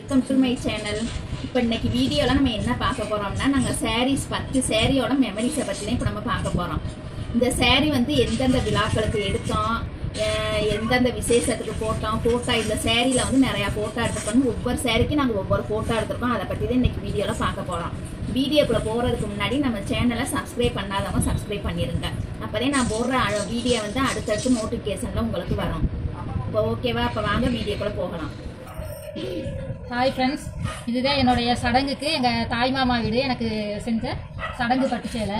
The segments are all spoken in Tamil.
வெல்கம் டு மை சேனல் இப்போ இன்னைக்கு வீடியோவில் நம்ம என்ன பார்க்க போகிறோம்னா நாங்கள் சாரீஸ் பத்து சாரியோட மெமரிஸை பற்றி தான் இப்போ நம்ம பார்க்க போகிறோம் இந்த saree வந்து எந்தெந்த விழாக்களுக்கு எடுத்தோம் அஹ் எந்தெந்த விசேஷத்துக்கு போட்டோம் ஃபோட்டோ இந்த சேரீல வந்து நிறையா ஃபோட்டோ எடுத்துருக்கோம் ஒவ்வொரு சாரிக்கும் நாங்கள் ஒவ்வொரு ஃபோட்டோ எடுத்திருக்கோம் அதை பற்றி தான் இன்னைக்கு வீடியோவில் பார்க்க போகிறோம் வீடியோக்குள்ளே போகிறதுக்கு முன்னாடி நம்ம சேனலை சப்ஸ்கிரைப் பண்ணாதவங்க சப்ஸ்கிரைப் பண்ணிடுங்க அப்போதே நான் போடுற வீடியோ வந்து அடுத்தடுத்து நோட்டிஃபிகேஷனில் உங்களுக்கு வரும் இப்போ ஓகேவா அப்போ வாங்க வீடியோக்குள்ளே போகலாம் ஹாய் ஃப்ரெண்ட்ஸ் இதுதான் என்னுடைய சடங்குக்கு எங்கள் தாய் மாமா வீடு எனக்கு செஞ்ச சடங்கு பட்டு சேலை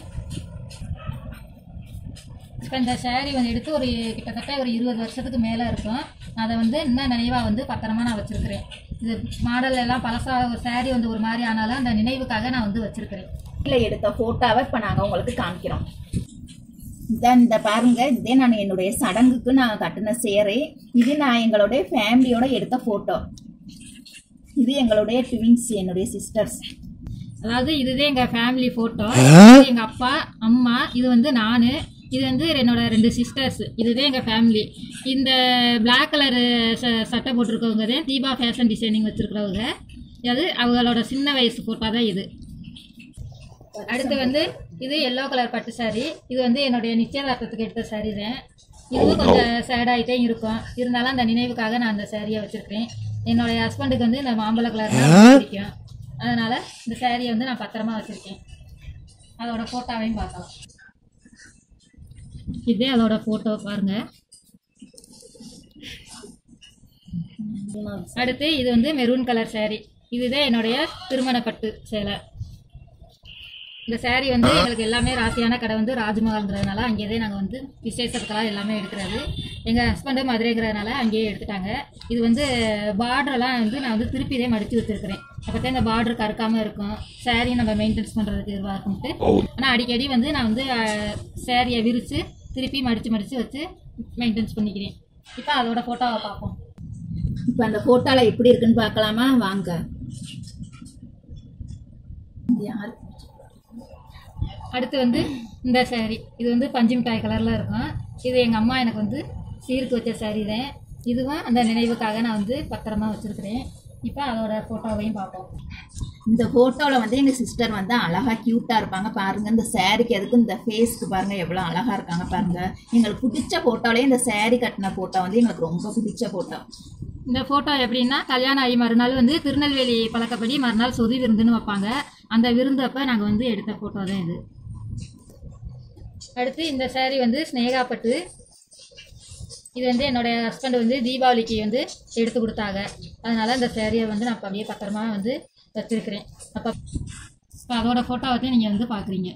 இப்போ இந்த saree வந்து எடுத்து ஒரு கிட்டத்தட்ட ஒரு இருபது வருஷத்துக்கு மேலே இருக்கும் அதை வந்து இன்னும் நினைவாக வந்து பத்திரமா நான் வச்சுருக்கிறேன் இது மாடல் எல்லாம் பழசா saree வந்து ஒரு மாதிரி ஆனாலும் அந்த நினைவுக்காக நான் வந்து வச்சுருக்கிறேன் இல்லை எடுத்த ஃபோட்டோவை இப்போ நாங்கள் உங்களுக்கு காமிக்கிறோம் இதான் இந்த பாருங்க இதே நான் என்னுடைய சடங்குக்கு நான் கட்டின சேரை இது நான் எங்களுடைய ஃபேமிலியோட எடுத்த ஃபோட்டோ இது எங்களுடைய ட்வின்ஸ் என்னுடைய சிஸ்டர்ஸ் அதாவது இதுதான் எங்கள் ஃபேமிலி ஃபோட்டோ எங்கள் அப்பா அம்மா இது வந்து நான் இது வந்து என்னோட ரெண்டு சிஸ்டர்ஸ் இதுதான் எங்கள் ஃபேமிலி இந்த பிளாக் கலரு சட்டை போட்டிருக்கவங்க தான் தீபா ஃபேஷன் டிசைனிங் வச்சுருக்கிறவங்க அது அவங்களோட சின்ன வயசு ஃபோட்டோ தான் இது அடுத்து வந்து இது எல்லோ கலர் பட்டு saree இது வந்து என்னுடைய நிச்சயதார்த்தத்துக்கு எடுத்த saree தான் இதுவும் கொஞ்சம் சேட் ஆகிட்டே இருக்கும் இருந்தாலும் அந்த நினைவுக்காக நான் அந்த சாரியை வச்சுருக்கிறேன் என்னுடைய ஹஸ்பண்டுக்கு வந்து இந்த மாம்பழ கலர் பிடிக்கும் அதனால் இந்த சாரியை வந்து நான் பத்திரமா வச்சுருக்கேன் அதோட ஃபோட்டோவையும் பார்க்கலாம் இதே அதோட ஃபோட்டோ பாருங்க அடுத்து இது வந்து மெரூன் கலர் saree இதுதான் என்னுடைய திருமண பட்டு சேலை இந்த saree வந்து எங்களுக்கு எல்லாமே ராசியான கடை வந்து ராஜ்மஹால்ன்றதுனால அங்கேயே நாங்கள் வந்து விசேஷத்துக்கெல்லாம் எல்லாமே எடுக்கிறது எங்கள் ஹஸ்பண்டு மதுரைங்கிறதுனால அங்கேயே எடுத்துட்டாங்க இது வந்து பார்டரெல்லாம் வந்து நான் வந்து திருப்பி இதே மடித்து வச்சுருக்கிறேன் அப்போ தான் இந்த பார்டர் கறக்காமல் இருக்கும் saree நம்ம மெயின்டைன்ஸ் பண்ணுறதுக்கு இதுவாக இருக்கும்ட்டு ஆனால் அடிக்கடி வந்து நான் வந்து சேரீயை விரித்து திருப்பி மடித்து மடித்து வச்சு மெயின்டைன்ஸ் பண்ணிக்கிறேன் இப்போ அதோட ஃபோட்டோவை பார்ப்போம் இப்போ அந்த ஃபோட்டோவில் எப்படி இருக்குன்னு பார்க்கலாமா வாங்க இது யார் அடுத்து வந்து இந்த saree இது வந்து பஞ்சு மிட்டாய் கலரில் இருக்கும் இது எங்கள் அம்மா எனக்கு வந்து சீருக்கு வச்ச saree தான் இதுவும் அந்த நினைவுக்காக நான் வந்து பத்திரமா வச்சுருக்கிறேன் இப்போ அதோட ஃபோட்டோவையும் பார்ப்போம் இந்த ஃபோட்டோவில் வந்து எங்கள் சிஸ்டர் வந்து அழகாக க்யூட்டாக இருப்பாங்க பாருங்கள் இந்த சாரீக்கு எதுக்கு இந்த ஃபேஸ்க்கு பாருங்கள் எவ்வளோ அழகாக இருக்காங்க பாருங்கள் எங்களுக்கு பிடிச்ச ஃபோட்டோலேயே இந்த saree கட்டின ஃபோட்டோ வந்து எங்களுக்கு ரொம்ப பிடிச்ச ஃபோட்டோ இந்த ஃபோட்டோ எப்படின்னா கல்யாணம் ஆகி மறுநாள் வந்து திருநெல்வேலி பழக்கப்படி மறுநாள் சொதி விருந்துன்னு வைப்பாங்க அந்த விருந்து அப்போ நாங்கள் வந்து எடுத்த ஃபோட்டோ தான் இது அடுத்து இந்த saree வந்து ஸ்னேகா பட்டு இது வந்து என்னுடைய ஹஸ்பண்ட் வந்து தீபாவளிக்கு வந்து எடுத்து கொடுத்தாங்க அதனால இந்த சேரீயை வந்து நான் இப்ப அப்படியே பத்திரமா வந்து வச்சிருக்கிறேன் அப்போ இப்போ அதோட ஃபோட்டோ வந்து நீங்கள் வந்து பார்க்குறீங்க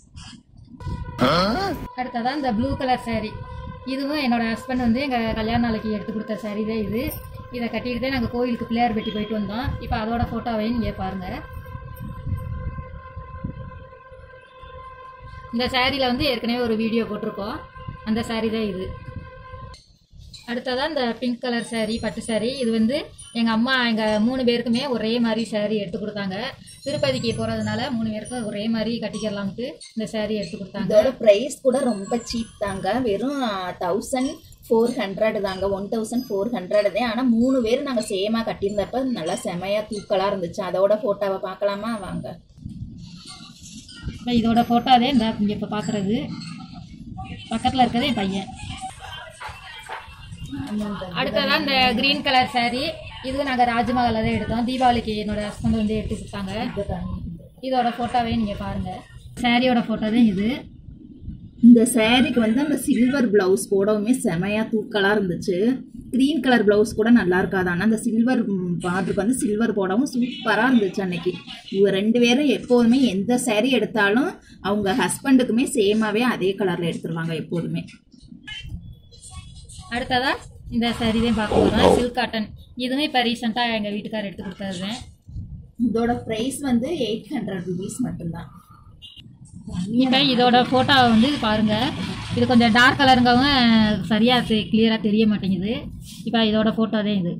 அடுத்ததான் இந்த ப்ளூ கலர் saree இதுவும் என்னோட ஹஸ்பண்ட் வந்து எங்கள் கல்யாண நாளைக்கு எடுத்து கொடுத்த saree தான் இது இதை கட்டிக்கிட்டு தான் நாங்கள் கோயிலுக்கு பிள்ளையார் பெட்டி போயிட்டு வந்தோம் இப்போ அதோட ஃபோட்டோவையும் நீங்கள் பாருங்கள் இந்த சாரியில் வந்து ஏற்கனவே ஒரு வீடியோ போட்டிருக்கோம் அந்த saree தான் இது அடுத்ததாக இந்த பிங்க் கலர் saree பட்டு saree இது வந்து எங்கள் அம்மா எங்கள் மூணு பேருக்குமே ஒரே மாதிரி saree எடுத்து கொடுத்தாங்க திருப்பதிக்கு போகிறதுனால மூணு பேருக்கும் ஒரே மாதிரி கட்டிக்கிறலாம்ட்டு இந்த saree எடுத்து கொடுத்தாங்க இதோட ப்ரைஸ் கூட ரொம்ப சீப் தாங்க வெறும் தௌசண்ட் ஃபோர் ஹண்ட்ரட் தாங்க ஒன் தௌசண்ட் ஃபோர் ஹண்ட்ரட் தான் ஆனால் மூணு பேர் நாங்கள் சேமாக கட்டியிருந்தப்ப நல்லா செமையாக தூக்கலாக இருந்துச்சு அதோட ஃபோட்டோவை பார்க்கலாமா வாங்க இப்போ இதோட ஃபோட்டோவே இந்த இங்கே இப்போ பார்க்குறது பக்கத்தில் இருக்கிறது என் பையன் அடுத்ததான் இந்த க்ரீன் கலர் saree இதுவும் நாங்கள் ராஜ்மஹாலில் தான் எடுத்தோம் தீபாவளிக்கு என்னோட ஹஸ்பண்ட் வந்து எடுத்து கொடுத்தாங்க இதோட ஃபோட்டோவே நீங்கள் பாருங்கள் சாரியோட ஃபோட்டோ தான் இது இந்த சாரீக்கு வந்து அந்த சில்வர் ப்ளவுஸ் போடவுமே செமையாக தூக்கலாக இருந்துச்சு க்ரீன் கலர் ப்ளவுஸ் கூட நல்லா இருக்காது ஆனால் அந்த சில்வர் பார்டருக்கு வந்து சில்வர் போடவும் சூப்பராக இருந்துச்சு அன்னைக்கு இவங்க ரெண்டு பேரும் எப்போதுமே எந்த saree எடுத்தாலும் அவங்க ஹஸ்பண்டுக்குமே சேமாகவே அதே கலரில் எடுத்துருவாங்க எப்போதுமே அடுத்ததா இந்த saree தான் பார்க்க போகிறோம் சில்க் காட்டன் இதுவும் இப்போ ரீசெண்டாக எங்கள் வீட்டுக்காரர் எடுத்து கொடுத்தது தான் இதோட ப்ரைஸ் வந்து எயிட் ஹண்ட்ரட் ருபீஸ் மட்டும்தான் இப்போ இதோட ஃபோட்டோ வந்து பாருங்க இது கொஞ்சம் டார்க் கலருங்கவும் சரியாக கிளியராக தெரிய மாட்டேங்குது இப்போ இதோட ஃபோட்டோ தான் இது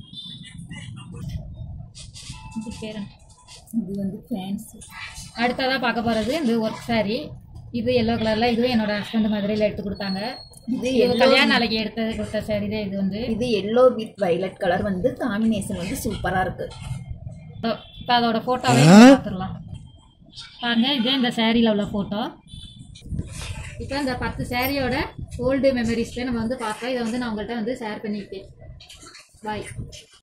இது பேர் என்ன? இது வந்து ஃபேன்சி அடுத்ததாக பார்க்க போகிறது இந்த ஒர்க் saree இது எல்லோ கலரில் இதுவும் என்னோட ஹஸ்பண்ட் மதுரையில் எடுத்து கொடுத்தாங்க இது இது yellow கல்யாண நாளைக்கு எடுத்தது கொடுத்த saree தான் இது வந்து இது எல்லோ வித் violet கலர் வந்து காம்பினேஷன் வந்து சூப்பரா இருக்கு இப்போ அதோட ஃபோட்டோவே பார்த்துடலாம் பாருங்க இதே இந்த சேரீல உள்ள ஃபோட்டோ இப்போ இந்த பத்து சேரீயோட ஓல்டு மெமரிஸ் நம்ம வந்து பார்த்தோம் இதை வந்து நான் உங்கள்கிட்ட வந்து ஷேர் பண்ணிக்கிட்டேன் பாய்